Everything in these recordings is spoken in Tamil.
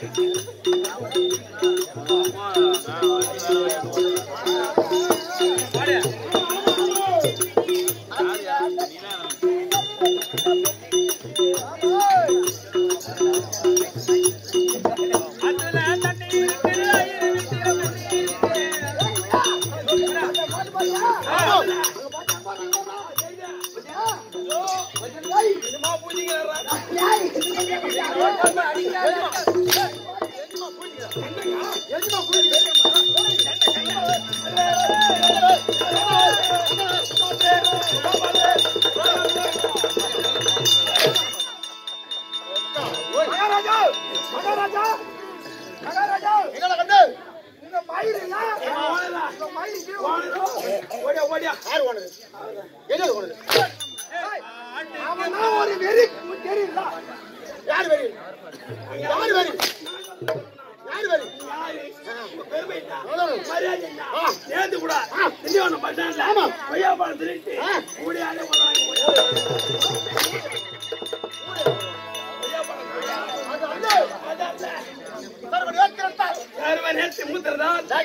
மகாராஜா மகாராஜா மகாராஜா எங்கடா கண்டு உங்க மயிலுயா உங்க மயிலுக்கு ஓடியா ஓடியா யார் ஓடுது எங்க ஓடுது அவன் தான் ஒரு வெறி உனக்கு தெரியல யார் வரி யார் வரி யார் வரி நேத்து கூட திண்டிவனம் பஸ் ஸ்டாண்ட்ல கொய்யா பழம் திருட்டு கூடியாலே கொள்ளாங்க யாருமே நேத்து மூத்துறதா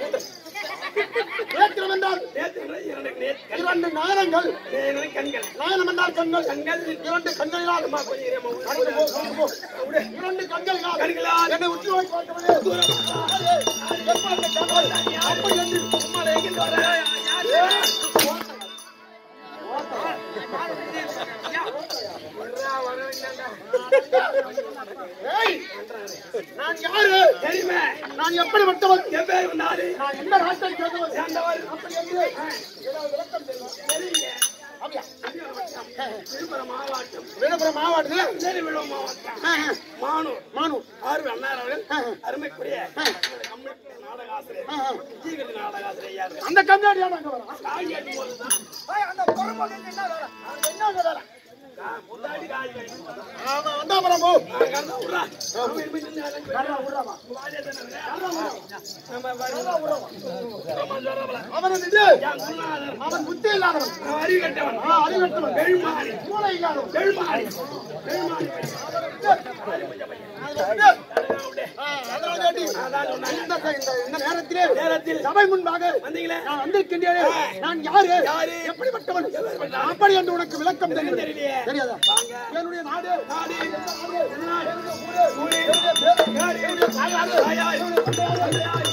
ஏற்றம் என்றால் நேத்து இரண்டு நேத்து இரண்டு நயனங்கள் இரண்டு கண்கள் நயனம் என்றால் கண்கள் கண்கள் இரண்டு கண்களினால் அம்மா கொஞ்சம் இரமா கடந்து போ, கடந்து போ. இரண்டு கண்களினால் கண்களால் என்னை உற்று நோக்கி பார்க்கவில்லை. எப்ப அந்த கண்கள் அப்படி என்று உம்மால எங்கிட்டு வர யாரு ஏய், நான் யாரு தெரியுமே நான் எப்படிப்பட்டவன் என் பேர் நாடு நான் எந்த நாட்டை சேர்ந்தவன் சேர்ந்தவர் அப்படி என்று ஏதாவது விளக்கம் தெரியுமா? அப்படியா? விழுப்புரம் மாவட்டம் விழுப்புரம் மாவட்டத்தில் திருவிழம் மாவட்டம் மானூர் மானூர் ஆறு அண்ணார் அவர்கள் அருமைக்குரிய கம்யூனிஸ்ட் நாடக ஆசிரியர் விஜயகண்டி நாடக ஆசிரியர் யாரு அந்த கண்ணாடியா நாங்க வரோம் காய் கட்டும் போதுதான் ஏய், அந்த பொறுப்புக்கு என்ன வேலை அங்க என்ன வேலை முன்னாடி காய் கட்டும் அவன் வந்தா அப்புறம் போ கண்ணா விட்றா அவன் இருப்பி நின்று அலைஞ்சு கண்ணா விடுறாமா வாஜே தானே நம்ம வரலாம் ஆமா சொல்றவள அவன் இது என் குருநாதர் அவன் புத்தி இல்லாதவன் அவன் அறிவு கட்டவன் ஆ, அறிவற்றவன் வெள்மாறி மூளை இல்லாதவன் வெள்மாறி வெள்மாறி ஆ, அதனால கேட்டி, இந்த இந்த- இந்த நேரத்திலே நேரத்தில் சபை முன்பாக வந்தீங்களே நான் வந்திருக்கின்றேனே நான் யாரு யாரு? எப்படிப்பட்டவன் அப்படி என்று உனக்கு விளக்கம் தெரியும் தெரியலையே. தெரியாதா என்னுடைய நாடு நாடு என்னுடைய ஊரு, ஊரு என்னுடைய பேரு, யாரு என்னுடைய தாயாரு, தாயார்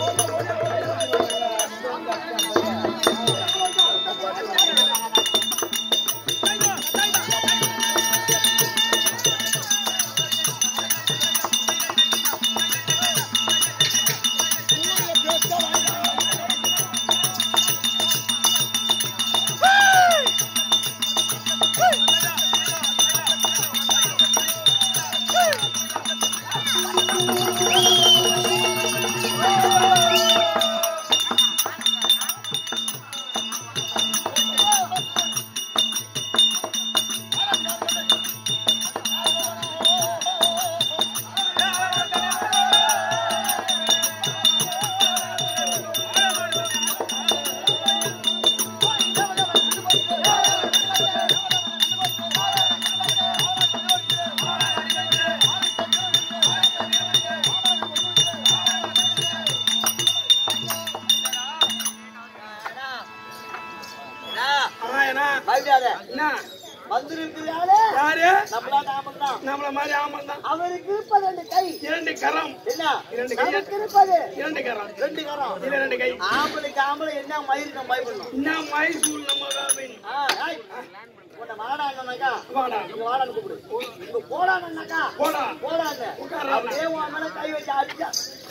ஆயனா பயப்படாத என்ன வந்திருக்கிறாரே யாரு நம்மளா நாமம் தான் நம்மள மாதிரி ஆமல் தான் அவருக்கு இருப்பது ரெண்டு கை இரண்டு கரம் என்ன இரண்டு கை. நமக்கு இருப்பது இரண்டு கரம் ரெண்டு கரம் இல்ல ரெண்டு கை ஆம்பளைக்கு ஆம்பளை என்ன மயிருக்கு நம்ம பயப்படணும் என்ன மைசூர் நம்ம வேணும் ஆ, ஏய், உன்னை வாடான்னாக்கா வாடா இங்க வாடான்னு கூப்பிடு இங்க போடான்னாக்கா போடா போடான்னு உட்கார்றா. அப்படியே உன் மேல கை வச்சு அடிச்சா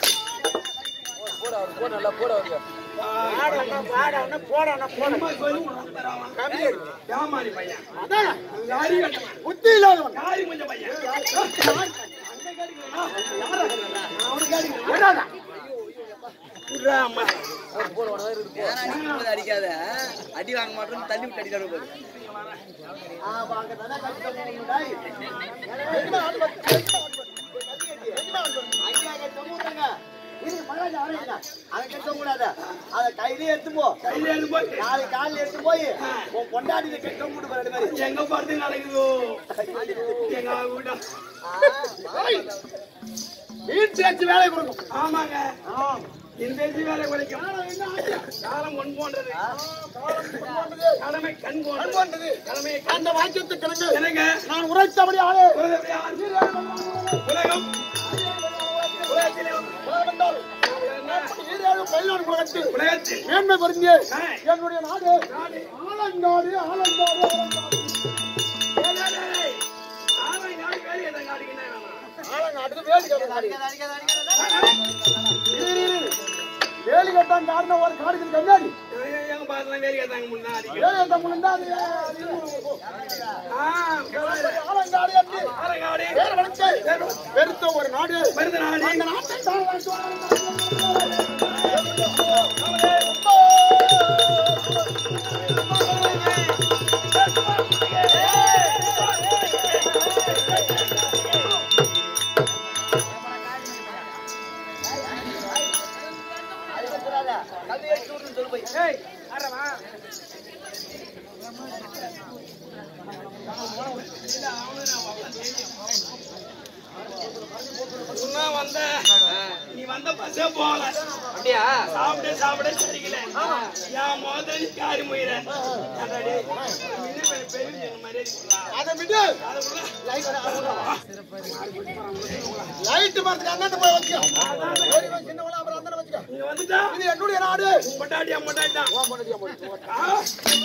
ஏமாறி பையன் அதான், யாரி கட்டவன் புத்தி இல்லாதவன் யாரி கொஞ்சம் பையன் விடாதா? புர்ரா அம்மா அடிக்காத அடி வாங்க மாட்டோம் தள்ளி விட்டு அடிக்காத போது கையிலே எடுத்து போ கையில எடுத்து போய் நாளை காலையில எடுத்து போய் உன் பொண்டாட்டியை கெட்ட மூட்டு போற மாதிரி எங்க பார்த்து நடக்குதோ எங்க வீட்டா ஏய், வீட்டு பேச்சு வேலை கொடுக்கும் ஆமாங்க ஆ. இந்த பேச்சு வேலை குறைக்கும் காலம் என்ன ஆச்சு? காலம் கொண்டு போன்றது காலம் கொண்டது. கடமை கண் கண் போன்றது கொண்டது. கடமை அந்த வாக்கியத்தை கிழங்கு எனக்கு நான் உரைத்தபடி ஆளே உலகம் உலகம் உலகத்திலே உலகம் என்றால் ஈரேழு பதினாறு உலகத்தில் உலகத்தில் மேன்மை பொருந்திய ஆ. என்னுடைய நாடு ஆலங்காடு ஆலங்காடு ஆலங்காடு. ஆமாம் நாடு வேலையை தான் காட்டிக்கிட்டே வேணாம் ஆலங்காட்டுக்கு வேலி கட்டுறாரு. இரு, இரு, இரு. வேலி கட்டான் காரணம் ஒரு காடுக்கு கண்ணாடி எங்க பாருலாம் வேலை கேட்டாங்க முன்னாடி வேலி கட்ட முடிந்தா அது அது ஆ ஆலங்காடு என்று ஆலங்காடு பேர் வளர்த்து பெருத்த ஒரு நாடு மருந்து நாடு அந்த நாட்டை தான் வளர்த்து உன்ன வந்த நீ வந்த பஸ்ஸே போகல அப்படியா சாப்பிட சாப்பிட சரிக்கல என் முதல் காரி முயிற பெரிய மரியாதை கொடுறா. அதை விட்டு அதை விட லைட் மரத்துக்கு அண்ணன் போய் வச்சுக்கோ பெரியவன் சின்னவன் அப்புறம் அண்ணன் வச்சுக்கோ இங்க வந்துட்டா இது என்னுடைய நாடு பொட்டாட்டியா பொட்டாட்டியா உன் பொண்டாட்டியா போய் போ. ஆ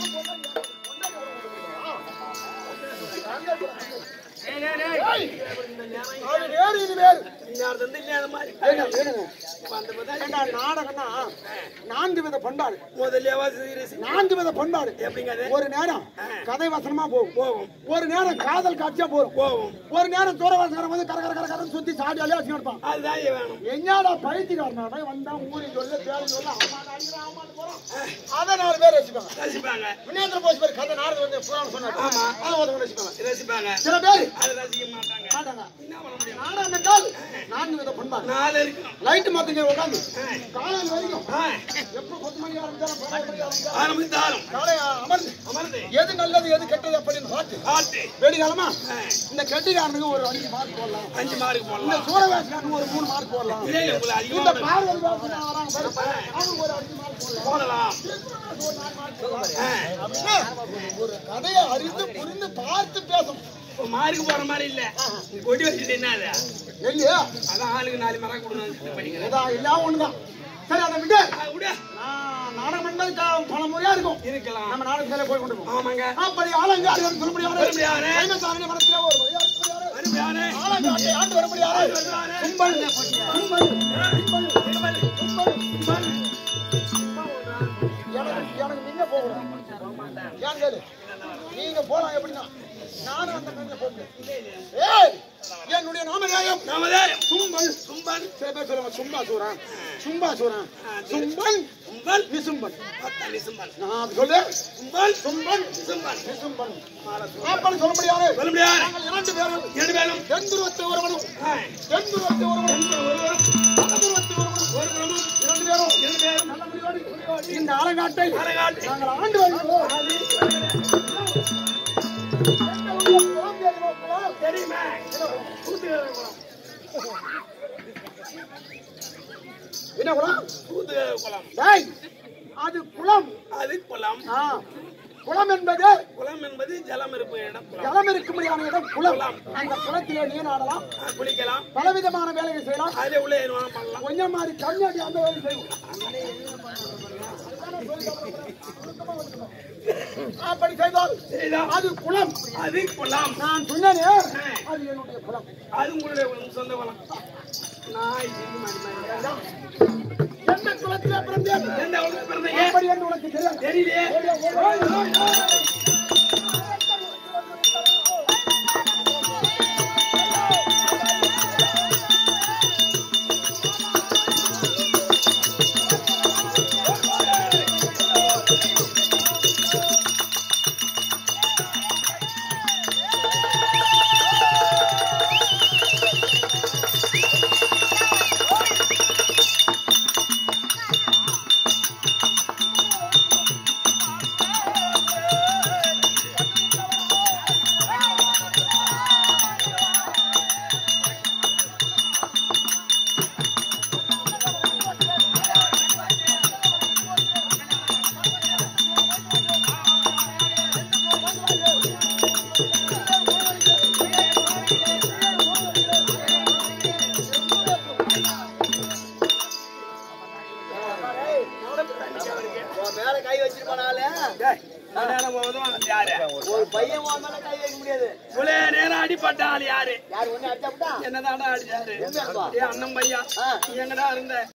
ஏய், அது வேறு இது வேறு இன்னார் தந்து இல்லாத மாதிரி ஏங்க, ஏங்க. வந்த பார்த்தா ஏண்டா, நாடகம்னா நான்கு வித பண்பாடு முதல்ல சீரியஸ் நான்கு வித பண்பாடு எப்படிங்க அது ஒரு நேரம் கதை வசனமா போகும் போகும் ஒரு நேரம் காதல் காட்சியா போகும் போகும் ஒரு நேரம் தூரவாசகரம் வந்து கர கர கர கரன்னு சுத்தி சாடியாலே வச்சு எடுப்பான் அதுதான் இங்க வேணும் என்னடா பைத்தியக்காரனாடா வந்தா ஊரில் சொல்ல பேரு சொல்ல அம்மா அடிக்கிறான் அம்மான்னு போறான் அதை நாலு பேர் வச்சுப்பாங்க ரசிப்பாங்க வினேந்திர போஸ் பேர் கதை நாரது வந்து புராணம் சொன்னாரு ஆமா. அதை ஒருத்தவங்க வச்சுப்பாங்க ரசிப்பாங்க சில பேர் அது ரசிக்க மாட்டாங்க மாட்டாங்க என்ன பண்ண முடியும் நாடகம் என்றால் நான்கு வித பண்பாடு நாலு இருக்கும் லைட் மாத்துங்க உட்காந்து காலையில் வரைக்கும் ஆ, எப்போ பத்து மணி ஆரம்பிச்சாலும் பதினோரு மணி ஆரம்பிச்சாலும் ஆரம்பித்தாலும் காலை அமர்ந்து அமர்ந்து எது நல்லது எது கெட்டது அப்படின்னு பார்த்து காட்டு வெடிகாலமா ஆ, இந்த கெட்டிக்காரனுக்கு ஒரு அஞ்சு மார்க் போடலாம் அஞ்சு மார்க் இந்த போடலாம் சூரவேசனுக்கு ஒரு மூணு மார்க் போடலாம் இல்லை இல்லை, உங்களை இந்த அதிகமாக பார்வதி வேசனா வராங்க பாரு, அவங்களுக்கு ஒரு அஞ்சு மார்க் போடலாம் போடலாம் ஆ, அப்படின்னா ஒரு கதையை அறிந்து புரிந்து பார்த்து பேசணும் இப்போ மார்க் போற மாதிரி இல்ல நீ கொடி வச்சுட்டு என்ன அது இல்லையா அதான் ஆளுக்கு நாலு மரம் கொடுக்கணும் படிக்கிறேன் இதான் எல்லாம் ஒண்ணுதான் சரி அதை விட்டு ஆ, விடு நான் நாடகம் என்பது க- பல முறையா இருக்கும் இருக்கலாம் நம்ம நாடகத்திலே போய் கொண்டு போவோம் ஆமாங்க அப்படி ஆலங்காடு சொல்ல முடியாது வரும்படியாரே. மனத்திலே ஒரு வழியா இருக்கிறாரே. வரும்பியானே ஆலங்காட்டை ஆண்டு வர முடியாது வருவானே. கும்பல் கும்பல் கும்பல் கும்பல் எனக்கு எனக்கு நீங்க போகணும் ஏன் கேளு நீங்க போலாம் எப்படின்னா நானும் அந்த மாதிரி போகிறேன் ஏய் என்னுடைய நாமதேயம் நாமதேயம் சும்பல் சும்பன் சில பேர் சொல்லுவாங்க சும்பா சூரன் சும்பா சூரன் சும்பன் சும்பன் நிசும்பன் பத்தாண்டி சும்பன் நான் அது சொல்லு சும்பன் சும்பன் சும்பன் நிசும்பன் அப்படி சொல்ல முடியாது வரும்பியானே நாங்கள் இரண்டு பேரும் இரண்டு பேரும் தென்துருவத்தை ஒருவனும் ஆ, தென்துருவத்தை ஒருவனும் ஒருவரும் வடதுருவத்தை ஒருவனும் ஒரு குடும்பம் இரண்டு பேரும் இரண்டு பேரும் நல்ல முடிவோடு இந்த ஆலங்காட்டை அரங்காட்டு நாங்கள் ஆண்டு வருகிறோம் எங்களுடைய குழந்தைகள் நோக்கலாம். தெரியுமே கூத்துக்காரன் குளம் என்ன குளம் கூத்துக்கார குளம் டேய், அது குளம் அது குளம் ஆ, குளம் என்பது குளம் என்பது ஜலம் இருப்பு இடம் குளம் ஜலம் இருக்கும்படியான இடம் குளம் அந்த குளத்திலே நீராடலாம் ஆ, குளிக்கலாம் பலவிதமான வேலைகள் செய்யலாம் அதில் உள்ள ஏறுவானம் பண்ணலாம் கொஞ்சம் மாதிரி கண்ணாடி அந்த வேலை செய்வோம் அப்படி செய்தால் சரிதா? அது குளம் அது குளம் நான் சொன்னேனே அது என்னுடைய குளம் அது உங்களுடைய குளம், சொந்த குளம் நான் இது மாதிரி மாதிரி எந்த குளத்திலே பிறந்தேன் எந்த குளத்துல பிறந்தீங்க அப்படி என்று உனக்கு தெரியாது தெரியலையே ஓய், ஓய், ஓய். மேல கை வச்சிட்டு போனாலே டேய், இவ்வளவு நேரம் உதவானது யாரு ஒரு பையன் உன் மேல கை வைக்க முடியாது இவ்வளவு நேரம் அடிபட்ட ஆள் யாரு யார் ஒண்ணு அடிச்சாப்டா என்னதாடா அடிச்சாரு எங்க இருப்பா? ஏ அண்ணன் பையா ஆ. நீ எங்கடா இருந்த